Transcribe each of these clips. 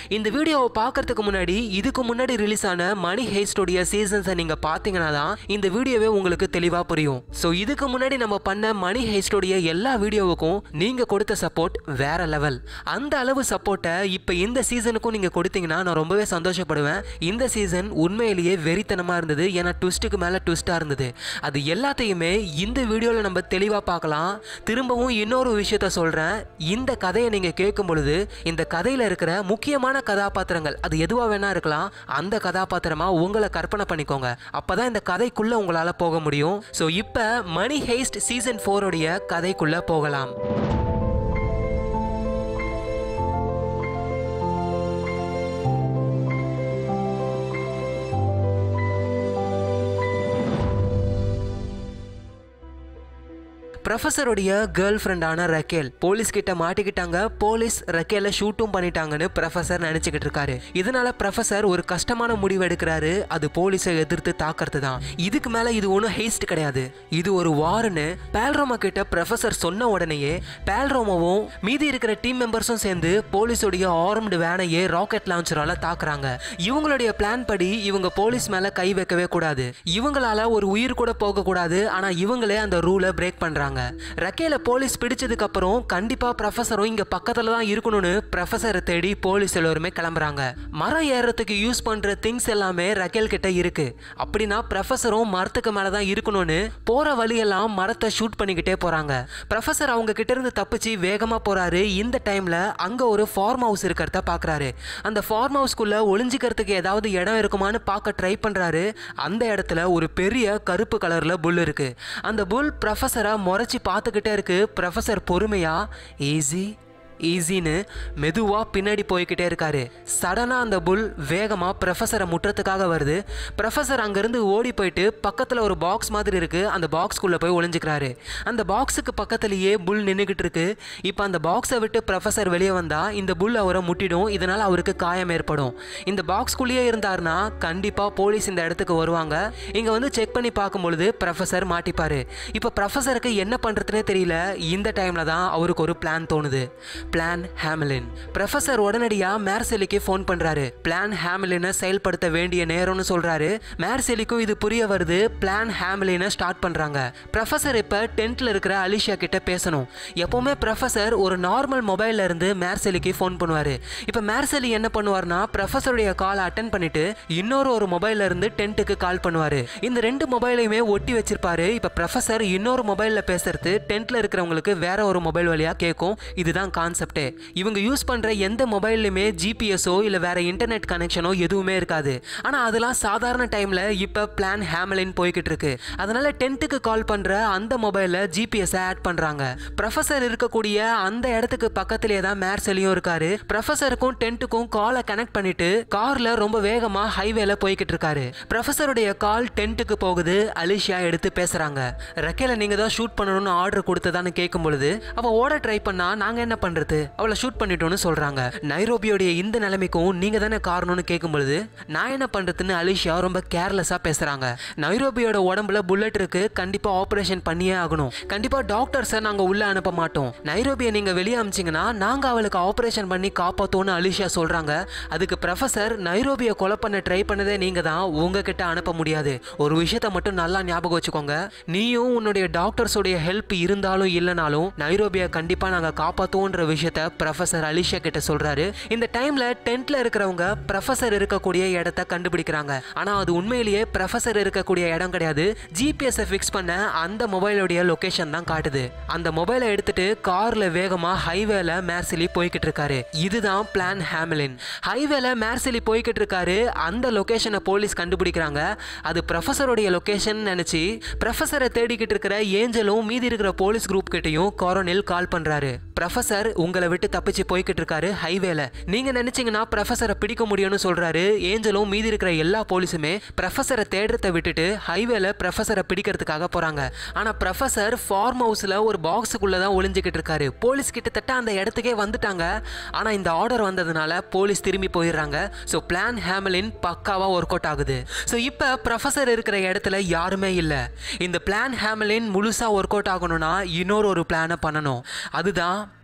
இந்த வீடியோவை பார்க்கறதுக்கு முன்னாடி இதுக்கு முன்னாடி ரிலீஸ் ஆன மணி ஹேஸ்டோடைய சீசன்ஸை நீங்க பார்த்தீங்கன்னா தான் இந்த வீடியோவே உங்களுக்கு தெளிவா புரியும் ஸோ இதுக்கு முன்னாடி நம்ம பண்ண மணி ஹேஸ்டோடைய எல்லா வீடியோவுக்கும் நீங்க கொடுத்த சப்போர்ட் வேற லெவல் அந்த அளவு சப்போர்ட்டை இப்போ இந்த சீசனுக்கும் நீங்க கொடுத்தீங்கன்னா நான் ரொம்பவே சந்தோஷப்படுவேன் இந்த சீசன் உண்மையிலேயே வெறித்தனமா இருந்தது ஏன்னா ட்விஸ்ட்டுக்கு மேல ட்விஸ்டா இருந்தது அது எல்லாத்தையுமே இந்த வீடியோவில் நம்ம தெளிவாக பார்க்கலாம் திரும்பவும் இன்னொரு விஷயத்த சொல்கிறேன் இந்த கதையை நீங்கள் கேட்கும் பொழுது இந்த கதையில் இருக்கிற முக்கியமான கதாபாத்திரங்கள் அது எதுவாக வேணா இருக்கலாம் அந்த கதாபாத்திரமாக உங்களை கற்பனை பண்ணிக்கோங்க அப்போ தான் இந்த கதைக்குள்ளே உங்களால் போக முடியும் ஸோ இப்போ மணி ஹேஸ்ட் சீசன் ஃபோருடைய கதைக்குள்ளே போகலாம் ப்ரொஃபஸருடைய கேர்ள் ஃப்ரெண்டான ரக்கேல் போலீஸ் கிட்ட மாட்டிக்கிட்டாங்க போலீஸ் ரக்கேலை ஷூட்டும் பண்ணிட்டாங்கன்னு ப்ரொஃபஸர் நினைச்சுக்கிட்டு இருக்காரு இதனால ப்ரொஃபஸர் ஒரு கஷ்டமான முடிவு எடுக்கிறாரு அது போலீஸை எதிர்த்து தாக்கிறது தான் இதுக்கு மேல இது ஒன்றும் ஹேஸ்ட் கிடையாது இது ஒரு வார்னு பேல்ரோமா கிட்ட ப்ரொஃபஸர் சொன்ன உடனேயே பேல்ரோமாவும் மீதி இருக்கிற டீம் மெம்பர்ஸும் சேர்ந்து போலீஸோடைய ஆர்ம்டு வேனையே ராக்கெட் லான்ச்சரால தாக்குறாங்க இவங்களுடைய பிளான் படி இவங்க போலீஸ் மேல கை வைக்கவே கூடாது இவங்களால ஒரு உயிர் கூட போக கூடாது ஆனா இவங்களே அந்த ரூலை பிரேக் பண்றாங்க ரக்கேல போலீஸ் பிடிச்சதுக்கு அப்புறம் கண்டிப்பா ப்ரொஃபஸரும் இங்க பக்கத்துல தான் இருக்கணும்னு ப்ரொஃபஸரை தேடி போலீஸ் எல்லோருமே கிளம்புறாங்க மரம் ஏறுறதுக்கு யூஸ் பண்ற திங்ஸ் எல்லாமே ரக்கேல் கிட்ட இருக்கு அப்படின்னா ப்ரொஃபஸரும் மரத்துக்கு மேல தான் இருக்கணும்னு போற வழியெல்லாம் மரத்தை ஷூட் பண்ணிக்கிட்டே போறாங்க ப்ரொஃபஸர் அவங்க கிட்ட இருந்து தப்பிச்சு வேகமா போறாரு இந்த டைம்ல அங்க ஒரு ஃபார்ம் ஹவுஸ் இருக்கிறத பாக்குறாரு அந்த ஃபார்ம் ஹவுஸ்க்குள்ள ஒளிஞ்சிக்கிறதுக்கு ஏதாவது இடம் இருக்குமான்னு பார்க்க ட்ரை பண்றாரு அந்த இடத்துல ஒரு பெரிய கருப்பு கலர்ல புல் இருக்கு அந்த புல் ப்ரொஃபஸரை முறைச்சி பார்த்துக்கிட்டே இருக்கு ப்ரொஃபஸர் பொறுமையா ஈஸி ஈஸின்னு மெதுவாக பின்னாடி போய்கிட்டே இருக்காரு சடனாக அந்த புல் வேகமாக ப்ரொஃபஸரை முற்றத்துக்காக வருது ப்ரொஃபஸர் அங்கேருந்து ஓடி போயிட்டு பக்கத்தில் ஒரு பாக்ஸ் மாதிரி இருக்குது அந்த பாக்ஸ்குள்ளே போய் ஒளிஞ்சுக்கிறாரு அந்த பாக்ஸுக்கு பக்கத்துலேயே புல் நின்றுக்கிட்டு இருக்கு இப்போ அந்த பாக்ஸை விட்டு ப்ரொஃபஸர் வெளியே வந்தால் இந்த புல் அவரை முட்டிடும் இதனால் அவருக்கு காயம் ஏற்படும் இந்த பாக்ஸ்குள்ளேயே இருந்தாருன்னா கண்டிப்பாக போலீஸ் இந்த இடத்துக்கு வருவாங்க இங்கே வந்து செக் பண்ணி பார்க்கும் பொழுது ப்ரொஃபஸர் மாட்டிப்பார் இப்போ ப்ரொஃபஸருக்கு என்ன பண்ணுறதுனே தெரியல இந்த டைமில் தான் அவருக்கு ஒரு பிளான் தோணுது பிளான் ஹேமிலின் ப்ரொஃபஸர் உடனடியாக மேர்செலிக்கு ஃபோன் பண்ணுறாரு பிளான் ஹேமிலினை செயல்படுத்த வேண்டிய நேரம்னு சொல்கிறாரு மேர்செலிக்கும் இது புரிய வருது பிளான் ஹேமிலினை ஸ்டார்ட் பண்ணுறாங்க ப்ரொஃபஸர் இப்போ டென்த்தில் இருக்கிற அலிஷா கிட்ட பேசணும் எப்போவுமே ப்ரொஃபஸர் ஒரு நார்மல் மொபைல்ல இருந்து மேர்செலிக்கு ஃபோன் பண்ணுவார் இப்போ மேர்செலி என்ன பண்ணுவார்னா ப்ரொஃபஸருடைய காலை அட்டன் பண்ணிட்டு இன்னொரு ஒரு மொபைல்ல இருந்து டென்ட்டுக்கு கால் பண்ணுவார் இந்த ரெண்டு மொபைலையுமே ஒட்டி வச்சிருப்பாரு இப்போ ப்ரொஃபஸர் இன்னொரு மொபைலில் பேசுறது டென்த்தில் இருக்கிறவங்களுக்கு வேற ஒரு மொபைல் வழியாக கேட்கும் இதுதான் கான்செப்டே இவங்க யூஸ் பண்ணுற எந்த மொபைல்லையுமே ஜிபிஎஸோ இல்லை வேற இன்டர்நெட் கனெக்ஷனோ எதுவுமே இருக்காது ஆனால் அதெல்லாம் சாதாரண டைமில் இப்போ பிளான் ஹேமலின் போய்கிட்டு இருக்கு அதனால டென்ட்டுக்கு கால் பண்ணுற அந்த மொபைலில் ஜிபிஎஸ்ஸை ஆட் பண்ணுறாங்க ப்ரொஃபஸர் இருக்கக்கூடிய அந்த இடத்துக்கு பக்கத்திலே தான் மேர்செலியும் இருக்காரு ப்ரொஃபஸருக்கும் டென்ட்டுக்கும் காலை கனெக்ட் பண்ணிட்டு கார்ல ரொம்ப வேகமா ஹைவேல போய்கிட்டு இருக்காரு ப்ரொஃபஸருடைய கால் டென்ட்டுக்கு போகுது அலிஷியா எடுத்து பேசுறாங்க ரக்கேல நீங்க தான் ஷூட் பண்ணணும்னு ஆர்டர் கொடுத்ததான்னு கேட்கும் பொழுது அவ ஓட ட்ரை பண்ணா நாங்க என்ன பண்றது அவளை ஷூட் பண்ணிட்டோம்னு சொல்றாங்க நைரோபியோடைய இந்த நிலைமைக்கும் நீங்க தானே காரணம்னு கேட்கும் பொழுது நான் என்ன பண்றதுன்னு அலிஷியா ரொம்ப கேர்லெஸ்ஸா பேசுறாங்க நைரோபியோட உடம்புல புல்லட் இருக்கு கண்டிப்பா ஆபரேஷன் பண்ணியே ஆகணும் கண்டிப்பா டாக்டர்ஸை நாங்க உள்ள அனுப்ப மாட்டோம் நைரோபியை நீங்க வெளியே அமிச்சிங்கன்னா நாங்க அவளுக்கு ஆபரேஷன் பண்ணி காப்பாத்தோன்னு அலிஷியா சொல்றாங்க அதுக்கு ப்ரொஃபசர் நைரோபியை கொலை பண்ண ட்ரை பண்ணதே நீங்க தான் உங்ககிட்ட அனுப்ப முடியாது ஒரு விஷயத்த மட்டும் நல்லா ஞாபகம் வச்சுக்கோங்க நீயும் உன்னுடைய டாக்டர்ஸோடைய ஹெல்ப் இருந்தாலும் இல்லைனாலும் நைரோபியை கண்டிப்பா நாங்க காப்பாத்துவோன்ற விஷயத்த ப்ரொஃபசர் அலிஷா கிட்ட சொல்றாரு இந்த டைம்ல டென்ட்ல இருக்கிறவங்க ப்ரொஃபசர் இருக்கக்கூடிய இடத்த கண்டுபிடிக்கிறாங்க ஆனா அது உண்மையிலேயே ப்ரொஃபசர் இருக்கக்கூடிய இடம் கிடையாது ஜிபிஎஸ் ஃபிக்ஸ் பண்ண அந்த மொபைலோடைய லொகேஷன் தான் காட்டுது அந்த மொபைலை எடுத்துட்டு கார்ல வேகமா ஹைவேல மேர்சிலி போய்கிட்டு இருக்காரு இதுதான் பிளான் ஹேமிலின் ஹைவேல மேர்சிலி போய்கிட்டு இருக்காரு அந்த லொகேஷனை போலீஸ் கண்டுபிடிக்கிறாங்க அது ப்ரொஃபஸருடைய லொகேஷன் நினைச்சு ப்ரொஃபஸரை தேடிக்கிட்டு இருக்கிற ஏஞ்சலும் மீதி இருக்கிற போலீஸ் குரூப் கிட்டயும் கொரோனில் கால் பண்றாரு ப்ரொஃபசர் உங்களை விட்டு தப்பிச்சு போய்கிட்டு இருக்காரு ஹைவேல நீங்க நினைச்சீங்கன்னா ப்ரொஃபஸரை பிடிக்க முடியும்னு சொல்றாரு ஏஞ்சலும் மீதி இருக்கிற எல்லா போலீஸுமே ப்ரொஃபஸரை தேடுறத விட்டுட்டு ஹைவேல ப்ரொஃபஸரை பிடிக்கிறதுக்காக போறாங்க ஆனா ப்ரொஃபஸர் ஃபார்ம் ஹவுஸ்ல ஒரு பாக்ஸுக்குள்ள தான் ஒளிஞ்சுக்கிட்டு இருக்காரு போலீஸ் கிட்டத்தட்ட அந்த இடத்துக்கே வந்துட்டாங்க ஆனா இந்த ஆர்டர் வந்ததுனால போலீஸ் திரும்பி போயிடுறாங்க ஸோ பிளான் ஹேமலின் பக்காவா ஒர்க் அவுட் ஆகுது ஸோ இப்போ ப்ரொஃபஸர் இருக்கிற இடத்துல யாருமே இல்லை இந்த பிளான் ஹேமலின் முழுசா ஒர்க் அவுட் ஆகணும்னா இன்னொரு ஒரு பிளானை பண்ணணும் அதுதான் பிளான்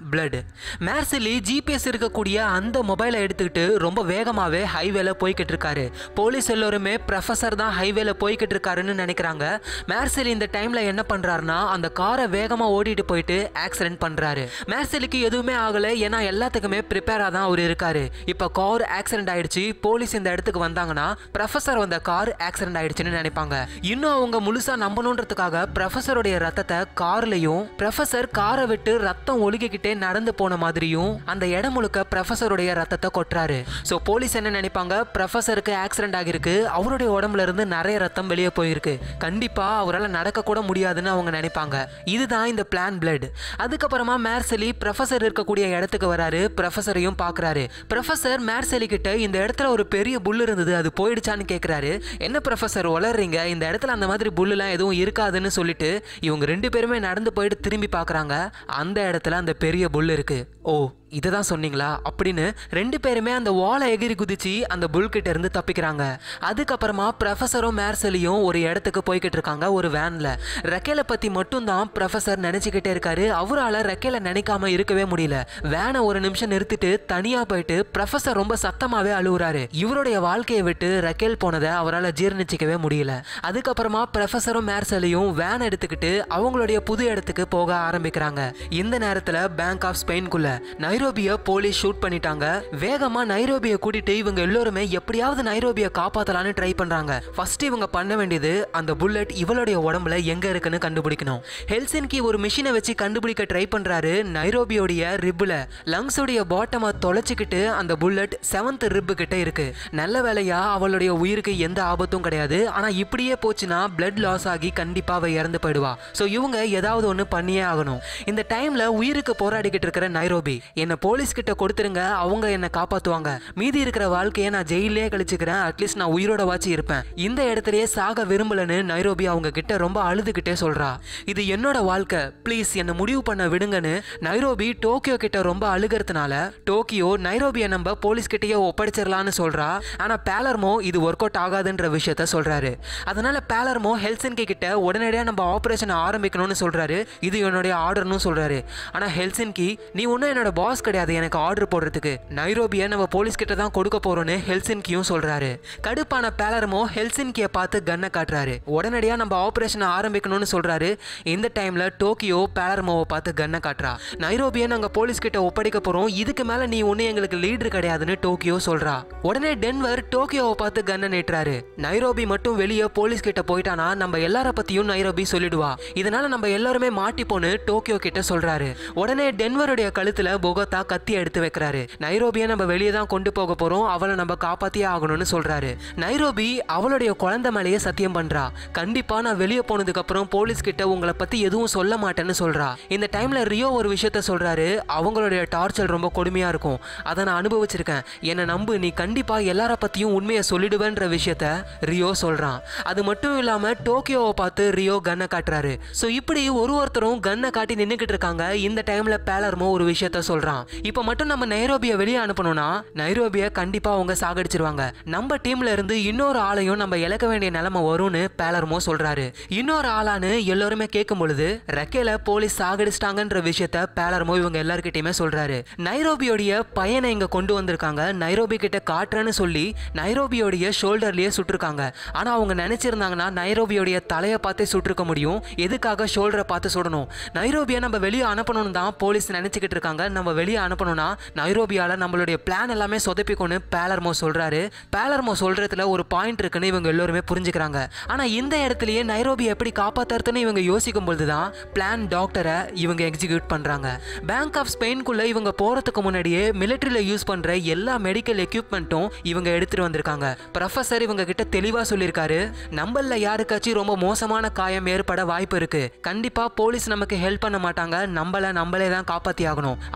பிளட் மேர்சிலி ஜிபிஎஸ் இருக்கக்கூடிய அந்த மொபைலை எடுத்துக்கிட்டு ரொம்ப வேகமாகவே ஹைவேல போய்கிட்டு இருக்காரு போலீஸ் எல்லோருமே ப்ரொஃபஸர் தான் ஹைவேல போய்கிட்டு இருக்காருன்னு நினைக்கிறாங்க மேர்சிலி இந்த டைம்ல என்ன பண்றாருன்னா அந்த காரை வேகமாக ஓட்டிட்டு போயிட்டு ஆக்சிடென்ட் பண்றாரு மேர்சிலிக்கு எதுவுமே ஆகலை ஏன்னா எல்லாத்துக்குமே ப்ரிப்பேராக தான் அவர் இருக்காரு இப்போ கார் ஆக்சிடென்ட் ஆயிடுச்சு போலீஸ் இந்த இடத்துக்கு வந்தாங்கன்னா ப்ரொஃபஸர் வந்த கார் ஆக்சிடென்ட் ஆயிடுச்சுன்னு நினைப்பாங்க இன்னும் அவங்க முழுசா நம்பணுன்றதுக்காக ப்ரொஃபஸருடைய ரத்தத்தை கார்லயும் ப்ரொஃபஸர் காரை விட்டு ரத்தம் ஒழுகிக்கிட்டே நடந்து போன மாதிரியும் அந்த இடம் முழுக்க ப்ரொஃபஸருடைய ரத்தத்தை கொட்டுறாரு ஸோ போலீஸ் என்ன நினைப்பாங்க ப்ரொஃபஸருக்கு ஆக்சிடென்ட் ஆகிருக்கு அவருடைய உடம்புல இருந்து நிறைய ரத்தம் வெளியே போயிருக்கு கண்டிப்பா அவரால் நடக்க கூட முடியாதுன்னு அவங்க நினைப்பாங்க இதுதான் இந்த பிளான் பிளட் அதுக்கப்புறமா மேர்செலி ப்ரொஃபஸர் இருக்கக்கூடிய இடத்துக்கு வராரு ப்ரொஃபஸரையும் பார்க்குறாரு ப்ரொஃபஸர் மேர்செலி கிட்ட இந்த இடத்துல ஒரு பெரிய புல் இருந்தது அது போயிடுச்சான்னு கேட்குறாரு என்ன ப்ரொஃபஸர் வளர்றீங்க இந்த இடத்துல அந்த மாதிரி புல்லுலாம் எதுவும் இருக்காதுன்னு சொல்லிட்டு இவங்க ரெண்டு பேருமே நடந்து போயிட்டு திரும்பி பார்க்குறாங்க அந்த இடத்துல அந்த பெரிய புல் இருக்கு ஓ இதை தான் சொன்னீங்களா அப்படின்னு ரெண்டு பேருமே அந்த வாழை எகிரி குதிச்சு அந்த புல் கிட்ட இருந்து தப்பிக்கிறாங்க அதுக்கப்புறமா ப்ரொஃபஸரும் மேர்சலியும் ஒரு இடத்துக்கு போய்கிட்டு இருக்காங்க ஒரு வேன்ல ரெக்கேலை பத்தி மட்டும்தான் ப்ரொஃபஸர் நினைச்சுக்கிட்டே இருக்காரு அவரால் ரெக்கேலை நினைக்காம இருக்கவே முடியல வேனை ஒரு நிமிஷம் நிறுத்திட்டு தனியா போயிட்டு ப்ரொஃபஸர் ரொம்ப சத்தமாவே அழுகுறாரு இவருடைய வாழ்க்கையை விட்டு ரெக்கேல் போனதை அவரால் ஜீர்ணிச்சிக்கவே முடியல அதுக்கப்புறமா ப்ரொஃபஸரும் மேர்சலியும் வேன் எடுத்துக்கிட்டு அவங்களுடைய புது இடத்துக்கு போக ஆரம்பிக்கிறாங்க இந்த நேரத்தில் பேங்க் ஆஃப் ஸ்பெயின்குள்ள நைரோபியை போலீஸ் ஷூட் பண்ணிட்டாங்க வேகமா நைரோபியை கூட்டிட்டு இவங்க எல்லோருமே எப்படியாவது நைரோபியை காப்பாத்தலாம்னு ட்ரை பண்றாங்க ஃபர்ஸ்ட் இவங்க பண்ண வேண்டியது அந்த புல்லட் இவளுடைய உடம்புல எங்க இருக்குன்னு கண்டுபிடிக்கணும் ஹெல்சின்கி ஒரு மிஷினை வச்சு கண்டுபிடிக்க ட்ரை பண்றாரு நைரோபியோடைய ரிப்புல லங்ஸோடைய பாட்டமை தொலைச்சிக்கிட்டு அந்த புல்லட் செவன்த் ரிப்பு கிட்ட இருக்கு நல்ல வேலையா அவளுடைய உயிருக்கு எந்த ஆபத்தும் கிடையாது ஆனா இப்படியே போச்சுன்னா பிளட் லாஸ் ஆகி கண்டிப்பா அவ இறந்து போயிடுவா ஸோ இவங்க ஏதாவது ஒன்று பண்ணியே ஆகணும் இந்த டைம்ல உயிருக்கு போராடிக்கிட்டு இருக்கிற நைரோபி என்னை போலீஸ் கிட்ட கொடுத்துருங்க அவங்க என்னை காப்பாத்துவாங்க மீதி இருக்கிற வாழ்க்கையை நான் ஜெயிலே கழிச்சுக்கிறேன் அட்லீஸ்ட் நான் உயிரோட வாச்சு இருப்பேன் இந்த இடத்துலயே சாக விரும்பலன்னு நைரோபி அவங்க கிட்ட ரொம்ப அழுதுகிட்டே சொல்றா இது என்னோட வாழ்க்கை ப்ளீஸ் என்னை முடிவு பண்ண விடுங்கன்னு நைரோபி டோக்கியோ கிட்ட ரொம்ப அழுகிறதுனால டோக்கியோ நைரோபியை நம்ம போலீஸ் கிட்டயே ஒப்படைச்சிடலான்னு சொல்றா ஆனா பேலர்மோ இது ஒர்க் அவுட் ஆகாதுன்ற விஷயத்த சொல்றாரு அதனால பேலர்மோ ஹெல்சின்கி கிட்ட உடனடியாக நம்ம ஆபரேஷன் ஆரம்பிக்கணும்னு சொல்றாரு இது என்னுடைய ஆர்டர்னு சொல்றாரு ஆனா ஹெல்சின்கி நீ ஒன்றும் என்னோட பாஸ் கிடையாது எனக்கு ஆர்டர் போடுறதுக்கு நைரோபியை நம்ம போலீஸ் கிட்ட தான் கொடுக்க போறோம்னு ஹெல்சின்கியும் சொல்றாரு கடுப்பான பேலர்மோ ஹெல்சின்கியை பார்த்து கன்னை காட்டுறாரு உடனடியா நம்ம ஆபரேஷன் ஆரம்பிக்கணும்னு சொல்றாரு இந்த டைம்ல டோக்கியோ பேலர்மோவை பார்த்து கன்னை காட்டுறா நைரோபியை நாங்க போலீஸ் கிட்ட ஒப்படைக்க போறோம் இதுக்கு மேல நீ ஒண்ணு எங்களுக்கு லீடர் கிடையாதுன்னு டோக்கியோ சொல்றா உடனே டென்வர் டோக்கியோவை பார்த்து கன்னை நீட்டுறாரு நைரோபி மட்டும் வெளியே போலீஸ் கிட்ட போயிட்டானா நம்ம எல்லார பத்தியும் நைரோபி சொல்லிடுவா இதனால நம்ம எல்லாருமே மாட்டிப்போன்னு டோக்கியோ கிட்ட சொல்றாரு உடனே டென்வருடைய கழுத்துல பொகோத்தா கத்தி எடுத்து வைக்கிறாரு நைரோபியை நம்ம வெளியே தான் கொண்டு போக போறோம் அவளை நம்ம காப்பாத்தியே ஆகணும்னு சொல்றாரு நைரோபி அவளுடைய குழந்தை மேலேயே சத்தியம் பண்றா கண்டிப்பா நான் வெளியே போனதுக்கு அப்புறம் போலீஸ் கிட்ட உங்களை பத்தி எதுவும் சொல்ல மாட்டேன்னு சொல்றா இந்த டைம்ல ரியோ ஒரு விஷயத்த சொல்றாரு அவங்களுடைய டார்ச்சர் ரொம்ப கொடுமையா இருக்கும் அதை நான் அனுபவிச்சிருக்கேன் என்னை நம்பு நீ கண்டிப்பா எல்லார பத்தியும் உண்மையை சொல்லிடுவேன்ற விஷயத்த ரியோ சொல்றான் அது மட்டும் இல்லாம டோக்கியோவை பார்த்து ரியோ கன்னை காட்டுறாரு ஸோ இப்படி ஒரு ஒருத்தரும் கன்னை காட்டி நின்றுக்கிட்டு இருக்காங்க இந்த டைம்ல பேலர்மோ ஒரு விஷயத்த சொல்றான் இப்போ மட்டும் நம்ம நைரோபியை வெளியே அனுப்பணும்னா நைரோபியை கண்டிப்பா அவங்க சாகடிச்சிருவாங்க நம்ம டீம்ல இருந்து இன்னொரு ஆளையும் நம்ம இழக்க வேண்டிய நிலைமை வரும்னு பேலர்மோ சொல்றாரு இன்னொரு ஆளான்னு எல்லாருமே கேட்கும் பொழுது ரெக்கேல போலீஸ் சாகடிச்சிட்டாங்கன்ற விஷயத்த பேலர்மோ இவங்க எல்லார்கிட்டயுமே சொல்றாரு நைரோபியோடைய பையனை இங்க கொண்டு வந்திருக்காங்க நைரோபி கிட்ட காட்டுறேன்னு சொல்லி நைரோபியோடைய ஷோல்டர்லயே சுட்டிருக்காங்க ஆனா அவங்க நினைச்சிருந்தாங்கன்னா நைரோபியோடைய தலையை பார்த்தே சுட்டிருக்க முடியும் எதுக்காக ஷோல்டரை பார்த்து சுடணும் நைரோபியை நம்ம வெளியே அனுப்பணும்னு தான் போலீஸ் நினைச்சுக்கிட்டு இருக்காங்க நம்ம வெளியே அனுப்பணும்னா நைரோபியால நம்மளுடைய பிளான் எல்லாமே சொதப்பிக்கொண்டு பேலர்மோ சொல்றாரு பேலர்மோ சொல்றதுல ஒரு பாயிண்ட் இருக்குன்னு இவங்க எல்லாருமே புரிஞ்சுக்கிறாங்க ஆனா இந்த இடத்துலயே நைரோபி எப்படி காப்பாத்துறதுன்னு இவங்க யோசிக்கும் பொழுதுதான் பிளான் டாக்டரை இவங்க எக்ஸிக்யூட் பண்றாங்க பேங்க் ஆஃப் ஸ்பெயின்குள்ள இவங்க போறதுக்கு முன்னாடியே மிலிட்டரியில யூஸ் பண்ற எல்லா மெடிக்கல் எக்யூப்மெண்ட்டும் இவங்க எடுத்துட்டு வந்திருக்காங்க ப்ரொஃபசர் இவங்க கிட்ட தெளிவா சொல்லியிருக்காரு நம்மள யாருக்காச்சும் ரொம்ப மோசமான காயம் ஏற்பட வாய்ப்பு இருக்கு கண்டிப்பா போலீஸ் நமக்கு ஹெல்ப் பண்ண மாட்டாங்க நம்மள நம்மளே தான் காப்பாத்தி ஆகணும் அதனால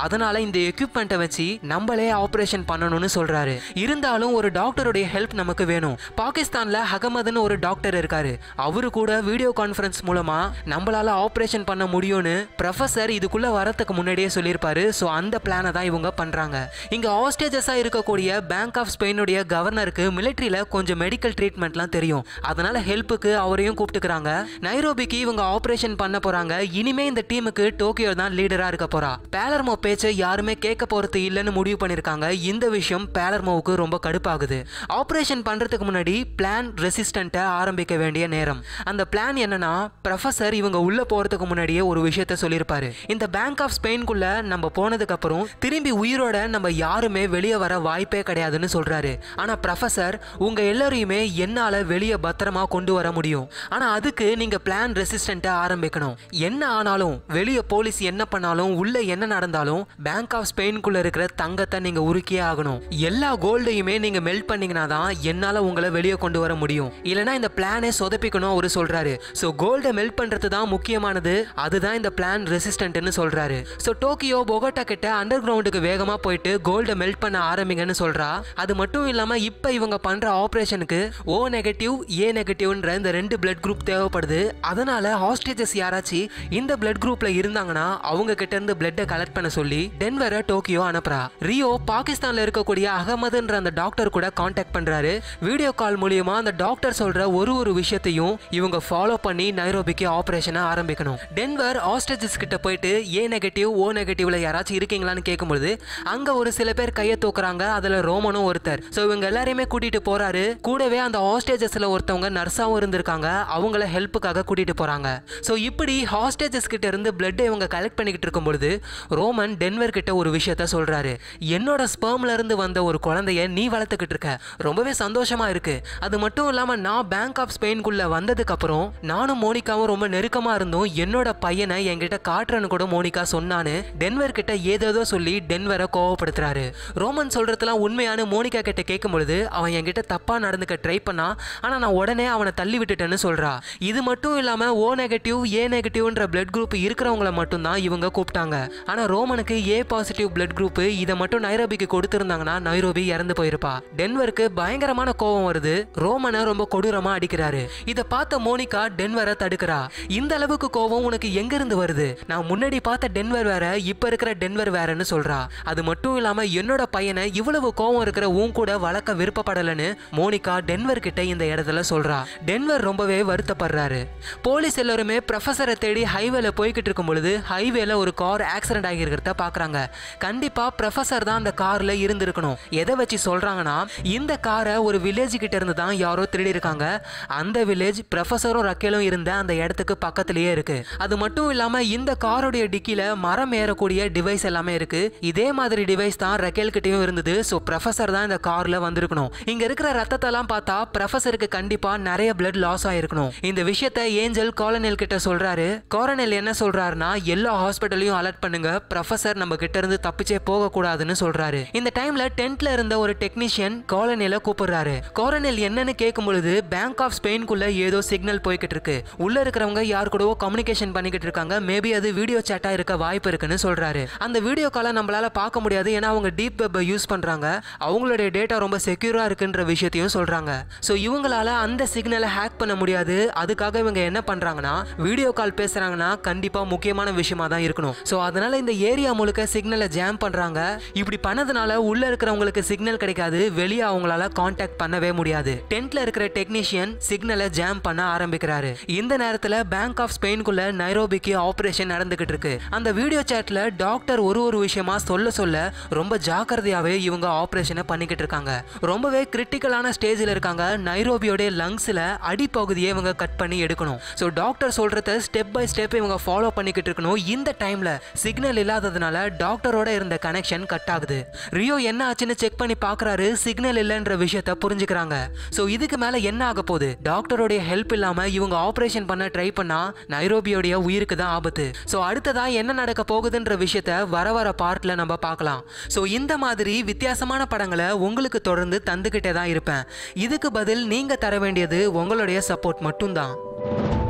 இந்த எக்யூப்மெண்ட்டை வச்சு நம்மளே ஆபரேஷன் பண்ணணும்னு சொல்றாரு இருந்தாலும் ஒரு டாக்டருடைய ஹெல்ப் நமக்கு வேணும் பாகிஸ்தான்ல அகமதுன்னு ஒரு டாக்டர் இருக்காரு அவரு கூட வீடியோ கான்ஃபரன்ஸ் மூலமா நம்மளால ஆபரேஷன் பண்ண முடியும்னு ப்ரொஃபசர் இதுக்குள்ள வரதுக்கு முன்னாடியே சொல்லியிருப்பாரு ஸோ அந்த பிளானை தான் இவங்க பண்றாங்க இங்க ஆஸ்டேஜஸா இருக்கக்கூடிய பேங்க் ஆஃப் ஸ்பெயினுடைய கவர்னருக்கு மிலிட்ரியில கொஞ்சம் மெடிக்கல் ட்ரீட்மெண்ட்லாம் தெரியும் அதனால ஹெல்ப்புக்கு அவரையும் கூப்பிட்டுக்கிறாங்க நைரோபிக்கு இவங்க ஆபரேஷன் பண்ண போறாங்க இனிமே இந்த டீமுக்கு டோக்கியோ தான் லீடரா இருக்க போறா பேலர்மோ பேச்சை யாருமே கேட்க போறது இல்லைன்னு முடிவு பண்ணிருக்காங்க இந்த விஷயம் பேலர்மோவுக்கு ரொம்ப கடுப்பாகுது ஆபரேஷன் பண்றதுக்கு முன்னாடி பிளான் ரெசிஸ்டண்ட்டை ஆரம்பிக்க வேண்டிய நேரம் அந்த பிளான் என்னன்னா ப்ரொஃபசர் இவங்க உள்ள போறதுக்கு முன்னாடியே ஒரு விஷயத்த சொல்லியிருப்பாரு இந்த பேங்க் ஆஃப் ஸ்பெயின்குள்ள நம்ம போனதுக்கு அப்புறம் திரும்பி உயிரோட நம்ம யாருமே வெளியே வர வாய்ப்பே கிடையாதுன்னு சொல்றாரு ஆனா ப்ரொஃபசர் உங்க எல்லாரையுமே என்னால வெளியே பத்திரமா கொண்டு வர முடியும் ஆனா அதுக்கு நீங்க பிளான் ரெசிஸ்டண்ட்டை ஆரம்பிக்கணும் என்ன ஆனாலும் வெளியே போலீஸ் என்ன பண்ணாலும் உள்ள என்ன நடந்தாலும் பேங்க் ஆஃப் ஸ்பெயின்குள்ள இருக்கிற தங்கத்தை நீங்க உருக்கியே ஆகணும் எல்லா கோல்டையுமே நீங்க மெல்ட் பண்ணீங்கன்னா தான் என்னால உங்களை வெளியே கொண்டு வர முடியும் இல்லனா இந்த பிளானே சொதப்பிக்கணும் அவரு சொல்றாரு ஸோ கோல்டை மெல்ட் பண்றது தான் முக்கியமானது அதுதான் இந்த பிளான் ரெசிஸ்டன்ட்னு சொல்றாரு ஸோ டோக்கியோ பொகோட்டா கிட்ட அண்டர் கிரவுண்டுக்கு வேகமா போயிட்டு கோல்டை மெல்ட் பண்ண ஆரம்பிங்கன்னு சொல்றா அது மட்டும் இல்லாம இப்ப இவங்க பண்ற ஆபரேஷனுக்கு ஓ நெகட்டிவ் ஏ நெகட்டிவ்ன்ற இந்த ரெண்டு பிளட் குரூப் தேவைப்படுது அதனால ஹாஸ்டேஜஸ் யாராச்சும் இந்த பிளட் குரூப்ல இருந்தாங்கன்னா அவங்க கிட்ட இருந்து பிளட்டை கலெக்ட் பண்ண சொல்லி டென்வரை டோக்கியோ அனுப்புறா ரியோ பாகிஸ்தான்ல இருக்கக்கூடிய அகமதுன்ற அந்த டாக்டர் கூட காண்டாக்ட் பண்றாரு வீடியோ கால் மூலியமா அந்த டாக்டர் சொல்ற ஒரு ஒரு விஷயத்தையும் இவங்க ஃபாலோ பண்ணி நைரோபிக்கு ஆபரேஷனை ஆரம்பிக்கணும் டென்வர் ஆஸ்டேஜஸ் கிட்ட போயிட்டு ஏ நெகட்டிவ் ஓ நெகட்டிவ்ல யாராச்சும் இருக்கீங்களான்னு கேட்கும்போது அங்க ஒரு சில பேர் கையை தூக்குறாங்க அதுல ரோமனும் ஒருத்தர் ஸோ இவங்க எல்லாரையுமே கூட்டிட்டு போறாரு கூடவே அந்த ஹாஸ்டேஜஸ்ல ஒருத்தவங்க நர்ஸாவும் இருந்திருக்காங்க அவங்கள ஹெல்ப்புக்காக கூட்டிட்டு போறாங்க ஸோ இப்படி ஹாஸ்டேஜஸ் கிட்ட இருந்து பிளட்டை இவங்க கலெக்ட் பண்ணிக்கிட்டு இருக்கும் பொழுது ரோமன் டென்வர் கிட்ட ஒரு விஷயத்த சொல்றாரு என்னோட ஸ்பெர்ம்ல இருந்து வந்த ஒரு குழந்தைய நீ வளர்த்துக்கிட்டு இருக்க ரொம்பவே சந்தோஷமா இருக்கு அது மட்டும் இல்லாம நான் பேங்க் ஆஃப் ஸ்பெயின்குள்ள வந்ததுக்கு அப்புறம் நானும் மோனிகாவும் ரொம்ப நெருக்கமா இருந்தோம் என்னோட பையனை என்கிட்ட காட்டுறன்னு கூட மோனிகா சொன்னான்னு டென்வர் கிட்ட ஏதேதோ சொல்லி டென்வரை கோவப்படுத்துறாரு ரோமன் சொல்றதெல்லாம் உண்மையான மோனிகா கிட்ட கேட்கும் பொழுது அவன் என்கிட்ட தப்பா நடந்துக்க ட்ரை பண்ணா ஆனா நான் உடனே அவனை தள்ளி விட்டுட்டேன்னு சொல்றா இது மட்டும் இல்லாம ஓ நெகட்டிவ் ஏ நெகட்டிவ்ன்ற பிளட் குரூப் இருக்கிறவங்கள மட்டும் தான் இவங்க கூப்பிட்டாங்க ஆனா ரோமனுக்கு ஏ பாசிட்டிவ் பிளட் குரூப் இதை மட்டும் நைரோபிக்கு கொடுத்திருந்தாங்கன்னா நைரோபி இறந்து போயிருப்பா டென்வருக்கு பயங்கரமான கோபம் வருது ரோமனை ரொம்ப கொடூரமா அடிக்கிறாரு இதை பார்த்த மோனிகா டென்வரை தடுக்கிறா இந்த அளவுக்கு கோபம் உனக்கு எங்க இருந்து வருது நான் முன்னாடி பார்த்த டென்வர் வேற இப்ப இருக்கிற டென்வர் வேறன்னு சொல்றா அது மட்டும் இல்லாம என்னோட பையனை இவ்வளவு கோபம் இருக்கிற உன் கூட வளர்க்க விருப்பப்படலைன்னு மோனிகா டென்வர் கிட்ட இந்த இடத்துல சொல்றா டென்வர் ரொம்பவே வருத்தப்படுறாரு போலீஸ் எல்லாருமே ப்ரொஃபஸரை தேடி ஹைவேல போய்கிட்டு இருக்கும் பொழுது ஹைவேல ஒரு கார் ஆக்சிடென்ட் ஆகியிருக்கிறத பாக்குறாங்க கண்டிப்பா ப்ரொஃபஸர் தான் அந்த கார்ல இருந்திருக்கணும் எதை வச்சு சொல்றாங்கன்னா இந்த காரை ஒரு வில்லேஜ் கிட்ட இருந்து தான் யாரோ திருடி இருக்காங்க அந்த வில்லேஜ் ப்ரொஃபஸரும் ரக்கேலும் இருந்த அந்த இடத்துக்கு பக்கத்திலேயே இருக்கு அது மட்டும் இல்லாம இந்த காரோடைய டிக்கில மரம் ஏறக்கூடிய டிவைஸ் எல்லாமே இருக்கு இதே மாதிரி டிவைஸ் தான் ரக்கேல் கிட்டயும் இருந்தது ஸோ ப்ரொஃபஸர் தான் இந்த கார்ல வந்திருக்கணும் இங்க இருக்கிற ரத்தத்தெல்லாம் பார்த்தா ப்ரொஃபஸருக்கு கண்டிப்பா நிறைய பிளட் லாஸ் ஆயிருக்கணும் இந்த விஷயத்த ஏஞ்சல் காலனல் கிட்ட சொல்றாரு காலனல் என்ன சொல்றாருன்னா எல்லா ஹாஸ்பிட்டலையும் அலர்ட் பண்ணுங்க ப்ரொஃபஸர் நம்ம கிட்ட இருந்து தப்பிச்சே போக கூடாதுன்னு சொல்றாரு இந்த டைம்ல டென்ட்ல இருந்த ஒரு டெக்னீஷியன் காலனில கூப்பிடுறாரு காலனில் என்னன்னு கேட்கும் பொழுது பேங்க் ஆஃப் ஸ்பெயின்குள்ள ஏதோ சிக்னல் போய்கிட்டு இருக்கு உள்ள இருக்கிறவங்க யார் கூடவோ கம்யூனிகேஷன் பண்ணிக்கிட்டு இருக்காங்க மேபி அது வீடியோ சேட்டா இருக்க வாய்ப்பு இருக்குன்னு சொல்றாரு அந்த வீடியோ காலை நம்மளால பார்க்க முடியாது ஏன்னா அவங்க டீப் வெப் யூஸ் பண்றாங்க அவங்களுடைய டேட்டா ரொம்ப செக்யூரா இருக்குன்ற விஷயத்தையும் சொல்றாங்க ஸோ இவங்களால அந்த சிக்னலை ஹேக் பண்ண முடியாது அதுக்காக இவங்க என்ன பண்றாங்கன்னா வீடியோ கால் பேசுறாங்கன்னா கண்டிப்பா முக்கியமான விஷயமா தான் இருக்கணும் ஸோ அதனால இந்த ஏரியா முழுக்க சிக்னலை ஜாம் பண்றாங்க இப்படி பண்ணதுனால உள்ள இருக்கிறவங்களுக்கு சிக்னல் கிடைக்காது வெளியே அவங்களால காண்டாக்ட் பண்ணவே முடியாது டென்ட்ல இருக்கிற டெக்னீஷியன் சிக்னலை ஜாம் பண்ண ஆரம்பிக்கிறாரு இந்த நேரத்துல பேங்க் ஆஃப் ஸ்பெயின்குள்ள நைரோபிக்கு ஆபரேஷன் நடந்துகிட்டு இருக்கு அந்த வீடியோ சேட்ல டாக்டர் ஒரு ஒரு விஷயமா சொல்ல சொல்ல ரொம்ப ஜாக்கிரதையாவே இவங்க ஆபரேஷனை பண்ணிக்கிட்டு இருக்காங்க ரொம்பவே கிரிட்டிக்கலான ஸ்டேஜில் இருக்காங்க நைரோபியோடைய லங்ஸ்ல அடிப்பகுதியை இவங்க கட் பண்ணி எடுக்கணும் ஸோ டாக்டர் சொல்றத ஸ்டெப் பை ஸ்டெப் இவங்க ஃபாலோ பண்ணிக்கிட்டு இருக்கணும் இந்த டைம்ல சிக்னல் இல்லாததுனால டாக்டரோட இருந்த கனெக்ஷன் கட் ஆகுது ரியோ என்ன ஆச்சுன்னு செக் பண்ணி பார்க்கறாரு சிக்னல் இல்லைன்ற விஷயத்த புரிஞ்சுக்கிறாங்க ஸோ இதுக்கு மேல என்ன ஆக போகுது டாக்டரோடைய ஹெல்ப் இல்லாம இவங்க ஆபரேஷன் பண்ண ட்ரை பண்ணா நைரோபியோடைய உயிருக்கு தான் ஆபத்து ஸோ அடுத்ததா என்ன நடக்க போகுதுன்ற விஷயத்த வர வர பார்ட்ல நம்ம பார்க்கலாம் ஸோ இந்த மாதிரி வித்தியாசமான படங்களை உங்களுக்கு தொடர்ந்து தந்துக்கிட்டே தான் இருப்பேன் இதுக்கு பதில் நீங்க தர வேண்டியது உங்களுடைய சப்போர்ட் மட்டும்தான்